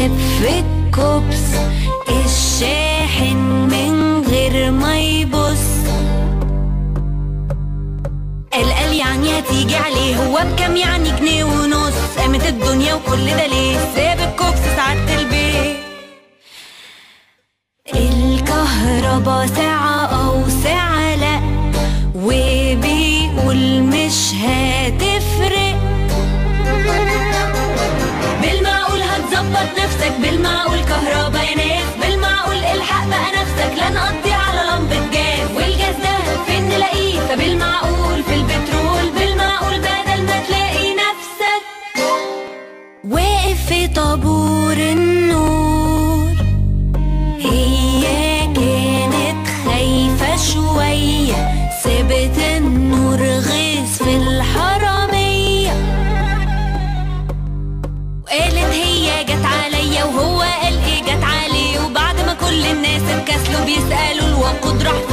ساب في الكوبس الشاحن من غير ما يبص قال قال يعني هتيجي عليه هو بكام يعني جنيه ونص قامت الدنيا وكل ده ليه ساب الكوبس سعادة البيت الكهربا ساعة أو ساعة لأ وبيقول مش هتفرق بالمعقول هتظبط نفسك بالمعقول كهربا يا ناس بالمعقول الحق بقى نفسك لا نقضي على لمبة جاز والجاز ده فين نلاقيه فبالمعقول في البترول بالمعقول بدل ما تلاقي نفسك واقف في طابور النور هي كانت خايفة شوية سابت النور غيظ في الحرامية وقالت هي جت عليا وهو قال ايه جت عليه وبعد ما كل الناس اتكسلوا بيسألوا الوقود راح